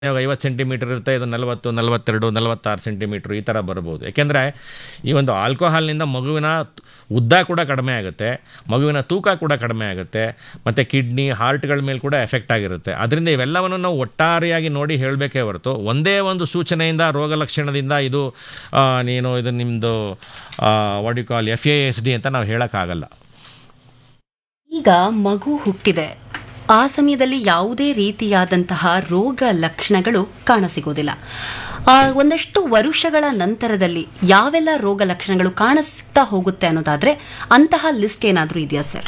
ಇವಾಗ ಐವತ್ತು ಸೆಂಟಿಮೀಟರ್ ಇರುತ್ತೆ ಇದು ನಲವತ್ತು ನಲವತ್ತೆರಡು ನಲವತ್ತಾರು ಸೆಂಟಿಮೀಟ್ರ್ ಈ ಥರ ಬರ್ಬೋದು ಯಾಕೆಂದರೆ ಈ ಒಂದು ಆಲ್ಕೋಹಾಲ್ನಿಂದ ಮಗುವಿನ ಉದ್ದ ಕೂಡ ಕಡಿಮೆ ಆಗುತ್ತೆ ಮಗುವಿನ ತೂಕ ಕೂಡ ಕಡಿಮೆ ಆಗುತ್ತೆ ಮತ್ತು ಕಿಡ್ನಿ ಹಾರ್ಟ್ಗಳ ಮೇಲೆ ಕೂಡ ಎಫೆಕ್ಟ್ ಆಗಿರುತ್ತೆ ಅದರಿಂದ ಇವೆಲ್ಲವನ್ನು ನಾವು ಒಟ್ಟಾರೆಯಾಗಿ ನೋಡಿ ಹೇಳಬೇಕೇ ಹೊರತು ಒಂದೇ ಒಂದು ಸೂಚನೆಯಿಂದ ರೋಗ ಲಕ್ಷಣದಿಂದ ಇದು ಆ, ನೀನು ಇದು ನಿಮ್ಮದು what you call F A S D ಅಂತ ನಾವು ಹೇಳೋಕ್ಕಾಗಲ್ಲ ಈಗ ಮಗು ಹುಟ್ಟಿದೆ ಆ ಸಮಯದಲ್ಲಿ ಯಾವುದೇ ರೀತಿಯಾದಂತಹ ರೋಗ ಲಕ್ಷಣಗಳು ಕಾಣಸಿಗೋದಿಲ್ಲ ಆ, ಒಂದಷ್ಟು ವರುಷಗಳ ನಂತರದಲ್ಲಿ ಯಾವೆಲ್ಲ ರೋಗ ಲಕ್ಷಣಗಳು ಕಾಣಿಸ್ತಾ ಹೋಗುತ್ತೆ ಅನ್ನೋದಾದ್ರೆ ಅಂತಹ ಲಿಸ್ಟ್ ಏನಾದರೂ ಇದೆಯಾ ಸರ್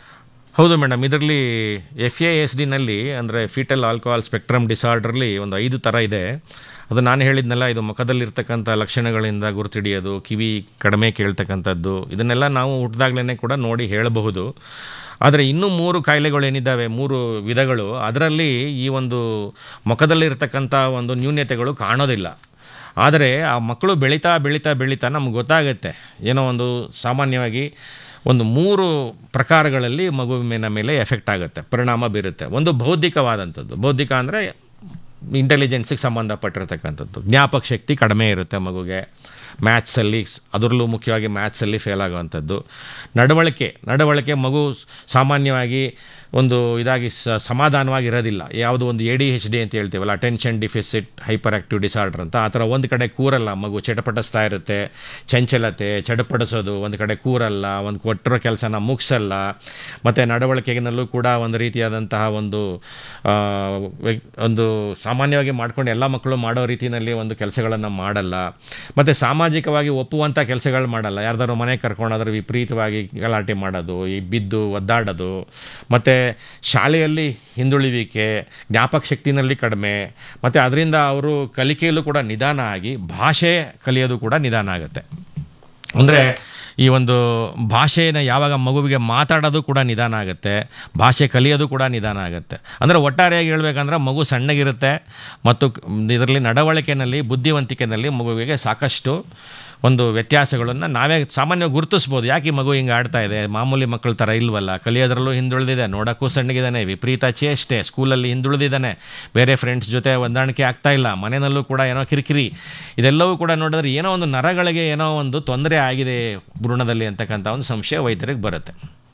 ಹೌದು ಮೇಡಮ್ ಇದರಲ್ಲಿ ಎಫ್ ಎ ಎಸ್ ಡಿನಲ್ಲಿ ಅಂದರೆ ಫೀಟಲ್ ಆಲ್ಕೋಹಾಲ್ ಸ್ಪೆಕ್ಟ್ರಮ್ ಡಿಸಾರ್ಡ್ರಲ್ಲಿ ಒಂದು ಐದು ಥರ ಇದೆ ಅದು ನಾನು ಹೇಳಿದ್ನಲ್ಲ ಇದು ಮುಖದಲ್ಲಿರ್ತಕ್ಕಂಥ ಲಕ್ಷಣಗಳಿಂದ ಗುರುತಿಡಿಯೋದು ಕಿವಿ ಕಡಿಮೆ ಕೇಳ್ತಕ್ಕಂಥದ್ದು ಇದನ್ನೆಲ್ಲ ನಾವು ಹುಟ್ಟಿದಾಗ್ಲೇ ಕೂಡ ನೋಡಿ ಹೇಳಬಹುದು ಆದರೆ ಇನ್ನೂ ಮೂರು ಕಾಯಿಲೆಗಳೇನಿದ್ದಾವೆ ಮೂರು ವಿಧಗಳು ಅದರಲ್ಲಿ ಈ ಒಂದು ಮುಖದಲ್ಲಿರ್ತಕ್ಕಂಥ ಒಂದು ನ್ಯೂನ್ಯತೆಗಳು ಕಾಣೋದಿಲ್ಲ ಆದರೆ ಆ ಮಕ್ಕಳು ಬೆಳೀತಾ ಬೆಳೀತಾ ಬೆಳೀತಾ ನಮ್ಗೆ ಗೊತ್ತಾಗುತ್ತೆ ಏನೋ ಒಂದು ಸಾಮಾನ್ಯವಾಗಿ ಒಂದು ಮೂರು ಪ್ರಕಾರಗಳಲ್ಲಿ ಮಗುವಿನ ಮೇಲೆ ಎಫೆಕ್ಟ್ ಆಗುತ್ತೆ ಪರಿಣಾಮ ಬೀರುತ್ತೆ ಒಂದು ಬೌದ್ಧಿಕವಾದಂಥದ್ದು ಬೌದ್ಧಿಕ ಅಂದರೆ ಇಂಟೆಲಿಜೆನ್ಸಿಗೆ ಸಂಬಂಧಪಟ್ಟಿರ್ತಕ್ಕಂಥದ್ದು ಜ್ಞಾಪಕ ಶಕ್ತಿ ಕಡಿಮೆ ಇರುತ್ತೆ ಮಗುಗೆ ಮ್ಯಾಥ್ಸಲ್ಲಿ ಅದರಲ್ಲೂ ಮುಖ್ಯವಾಗಿ ಮ್ಯಾಥ್ಸಲ್ಲಿ ಫೇಲ್ ಆಗುವಂಥದ್ದು ನಡವಳಿಕೆ ನಡವಳಿಕೆ ಮಗು ಸಾಮಾನ್ಯವಾಗಿ ಒಂದು ಇದಾಗಿ ಸ ಸಮಾಧಾನವಾಗಿ ಇರೋದಿಲ್ಲ ಯಾವುದೋ ಒಂದು ಎ ಡಿ ಎಚ್ ಡಿ ಅಂತ ಹೇಳ್ತೀವಲ್ಲ attention deficit hyperactive disorder ಅಂತ ಆ ಥರ ಒಂದು ಕಡೆ ಕೂರಲ್ಲ ಮಗು ಚಟಪಟಿಸ್ತಾ ಇರುತ್ತೆ ಚಂಚಲತೆ ಚಡಪಡಿಸೋದು ಒಂದು ಕಡೆ ಕೂರಲ್ಲ ಒಂದು ಕೊಟ್ಟಿರೋ ಕೆಲಸನ ಮುಗಿಸಲ್ಲ ಮತ್ತು ನಡವಳಿಕೆನಲ್ಲೂ ಕೂಡ ಒಂದು ರೀತಿಯಾದಂತಹ ಒಂದು ಆ, ವ್ಯ- ಒಂದು ಸಾಮಾನ್ಯವಾಗಿ ಮಾಡ್ಕೊಂಡು ಎಲ್ಲ ಮಕ್ಕಳು ಮಾಡೋ ರೀತಿಯಲ್ಲಿ ಒಂದು ಕೆಲಸಗಳನ್ನು ಮಾಡಲ್ಲ ಮತ್ತು ಸಾಮಾಜಿಕವಾಗಿ ಒಪ್ಪುವಂಥ ಕೆಲಸಗಳು ಮಾಡಲ್ಲ ಯಾರ್ದಾರು ಮನೆ ಕರ್ಕೊಂಡಾದ್ರೆ ವಿಪರೀತವಾಗಿ ಗಲಾಟೆ ಮಾಡೋದು ಈ ಬಿದ್ದು ಒದ್ದಾಡೋದು ಮತ್ತು ಶಾಲೆಯಲ್ಲಿ ಹಿಂದುಳಿವಿಕೆ ಜ್ಞಾಪಕ ಶಕ್ತಿನಲ್ಲಿ ಕಡಿಮೆ ಮತ್ತು ಅದರಿಂದ ಅವರು ಕಲಿಕೆಯಲ್ಲೂ ಕೂಡ ನಿಧಾನ ಆಗಿ ಭಾಷೆ ಕಲಿಯೋದು ಕೂಡ ನಿಧಾನ ಆಗುತ್ತೆ ಅಂದರೆ ಈ ಒಂದು ಭಾಷೆನ ಯಾವಾಗ ಮಗುವಿಗೆ ಮಾತಾಡೋದು ಕೂಡ ನಿಧಾನ ಆಗುತ್ತೆ ಭಾಷೆ ಕಲಿಯೋದು ಕೂಡ ನಿಧಾನ ಆಗುತ್ತೆ ಅಂದರೆ ಒಟ್ಟಾರೆಯಾಗಿ ಹೇಳ್ಬೇಕಂದ್ರೆ ಮಗು ಸಣ್ಣಗಿರುತ್ತೆ ಮತ್ತು ಇದರಲ್ಲಿ ನಡವಳಿಕೆಯಲ್ಲಿ ಬುದ್ಧಿವಂತಿಕೆಯಲ್ಲಿ ಮಗುವಿಗೆ ಸಾಕಷ್ಟು ಒಂದು ವ್ಯತ್ಯಾಸಗಳನ್ನು ನಾವೇ ಸಾಮಾನ್ಯವಾಗಿ ಗುರುತಿಸ್ಬೋದು ಯಾಕೆ ಈ ಮಗು ಹಿಂಗೆ ಆಡ್ತಾ ಇದೆ ಮಾಮೂಲಿ ಮಕ್ಕಳ ಥರ ಇಲ್ವಲ್ಲ ಕಲಿಯೋದ್ರಲ್ಲೂ ಹಿಂದುಳಿದಿದೆ ನೋಡೋಕ್ಕೂ ಸಣ್ಣಗಿದ್ದಾನೆ ವಿಪರೀತ ಚೇಷ್ಟೆ ಸ್ಕೂಲಲ್ಲಿ ಹಿಂದುಳಿದಿದ್ದಾನೆ ಬೇರೆ ಫ್ರೆಂಡ್ಸ್ ಜೊತೆ ಹೊಂದಾಣಿಕೆ ಆಗ್ತಾ ಇಲ್ಲ ಮನೆಯಲ್ಲೂ ಕೂಡ ಏನೋ ಕಿರಿಕಿರಿ ಇದೆಲ್ಲವೂ ಕೂಡ ನೋಡಿದ್ರೆ ಏನೋ ಒಂದು ನರಗಳಿಗೆ ಏನೋ ಒಂದು ತೊಂದರೆ ಆಗಿದೆ ಭ್ರೂಣದಲ್ಲಿ ಅಂತಕ್ಕಂಥ ಒಂದು ಸಂಶಯ ವೈದ್ಯರಿಗೆ ಬರುತ್ತೆ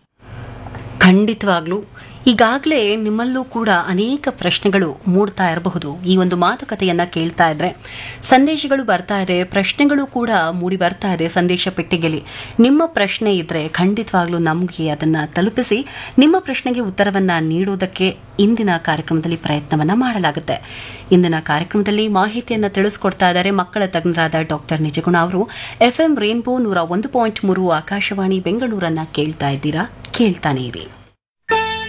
ಖಂಡಿತವಾಗ್ಲೂ ಈಗಾಗಲೇ ನಿಮ್ಮಲ್ಲೂ ಕೂಡ ಅನೇಕ ಪ್ರಶ್ನೆಗಳು ಮೂಡ್ತಾ ಇರಬಹುದು ಈ ಒಂದು ಮಾತುಕತೆಯನ್ನ ಕೇಳ್ತಾ ಇದ್ರೆ ಸಂದೇಶಗಳು ಬರ್ತಾ ಇದೆ ಪ್ರಶ್ನೆಗಳು ಕೂಡ ಮೂಡಿ ಬರ್ತಾ ಇದೆ ಸಂದೇಶ ಪೆಟ್ಟಿಗೆಲಿ ನಿಮ್ಮ ಪ್ರಶ್ನೆ ಇದ್ರೆ ಖಂಡಿತವಾಗ್ಲೂ ನಮಗೆ ಅದನ್ನ ತಲುಪಿಸಿ ನಿಮ್ಮ ಪ್ರಶ್ನೆಗೆ ಉತ್ತರವನ್ನ ನೀಡೋದಕ್ಕೆ ಇಂದಿನ ಕಾರ್ಯಕ್ರಮದಲ್ಲಿ ಪ್ರಯತ್ನವನ್ನ ಮಾಡಲಾಗುತ್ತೆ ಇಂದಿನ ಕಾರ್ಯಕ್ರಮದಲ್ಲಿ ಮಾಹಿತಿಯನ್ನ ತಿಳಿಸ್ಕೊಡ್ತಾ ಇದ್ದಾರೆ ಮಕ್ಕಳ ತಜ್ಞರಾದ ಡಾಕ್ಟರ್ ನಿಜಗುಣ ಅವರು ಎಫ್ಎಂ ರೇನ್ಬೋ ನೂರ ಒಂದು ಪಾಯಿಂಟ್ ಮೂರು ಆಕಾಶವಾಣಿ ಬೆಂಗಳೂರನ್ನ ಕೇಳ್ತಾ ಇದ್ದೀರಾ ಕೇಳ್ತಾನೆ ಇರಿ